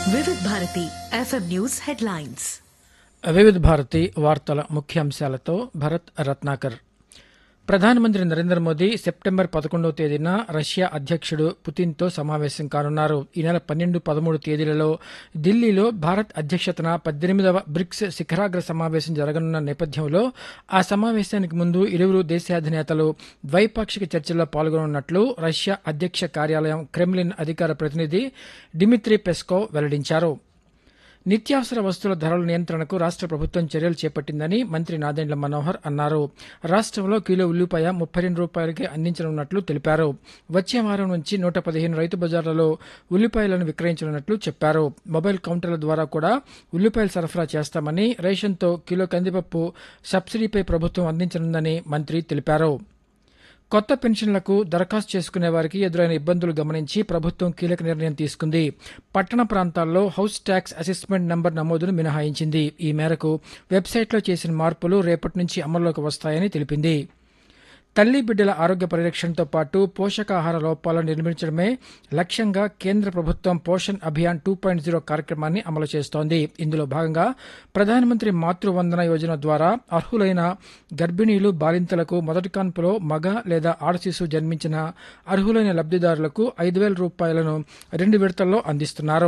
వివిధ Bharati FM news headlines వివిధ భారతి వార్తల ముఖ్యాంశాలతో భరత్ రత్నాకర్ ప్రధానమంత్రి నరేంద్ర మోదీ సెప్టెంబర్ పదకొండవ తేదీన రష్యా అధ్యక్షుడు పుతిన్తో సమావేశం కానున్నారు ఈ నెల పన్నెండు పదమూడు తేదీలలో ఢిల్లీలో భారత్ అధ్యక్షతన పద్దెనిమిదవ బ్రిక్స్ శిఖరాగ్ర సమావేశం జరగనున్న నేపథ్యంలో ఆ సమావేశానికి ముందు ఇరువురు దేశాధినేతలు ద్వైపాక్షిక చర్చల్లో పాల్గొనున్నట్లు రష్యా అధ్యక్ష కార్యాలయం క్రెమ్లిన్ అధికార ప్రతినిధి డిమిత్రీ పెస్కోవ్ వెల్లడించారు నిత్యావసర వస్తువుల ధరల నియంత్రణకు రాష్ట్ర ప్రభుత్వం చర్యలు చేపట్టిందని మంత్రి నాదెండ్ల మనోహర్ అన్నారు రాష్ట్రంలో కిలో ఉల్లిపాయ ముప్పై రెండు రూపాయలకి అందించనున్నట్లు తెలిపారు వచ్చే వారం నుంచి నూట పదిహేను రైతు బజార్లలో ఉల్లిపాయలను విక్రయించనున్నట్లు చెప్పారు మొబైల్ కౌంటర్ల ద్వారా కూడా ఉల్లిపాయలు సరఫరా చేస్తామని రేషన్తో కిలో కందిపప్పు సబ్సిడీపై ప్రభుత్వం అందించనుందని మంత్రి తెలిపారు కొత్త పెన్షన్లకు దరఖాస్తు చేసుకునే వారికి ఎదురైన ఇబ్బందులు గమనించి ప్రభుత్వం కీలక నిర్ణయం తీసుకుంది పట్టణ ప్రాంతాల్లో హౌస్ ట్యాక్స్ అసెస్మెంట్ నంబర్ నమోదును మినహాయించింది ఈ మేరకు వెబ్సైట్లో చేసిన మార్పులు రేపటి నుంచి అమల్లోకి వస్తాయని తెలిపింది తల్లి బిడ్డల ఆరోగ్య పరిరక్షణతో పాటు పోషకాహార లోపాలను నిర్మించడమే లక్ష్యంగా కేంద్ర ప్రభుత్వం Poshan Abhiyan two point zero కార్యక్రమాన్ని అమలు చేస్తోంది ఇందులో భాగంగా ప్రధానమంత్రి మాతృవందన యోజన ద్వారా అర్హులైన గర్భిణీలు బాలింతలకు మొదటి కాన్పులో మగ లేదా ఆడ శిశువు జన్మించిన అర్హులైన లబ్ధిదారులకు ఐదు వేల రూపాయలను రెండు విడతల్లో అందిస్తున్నారు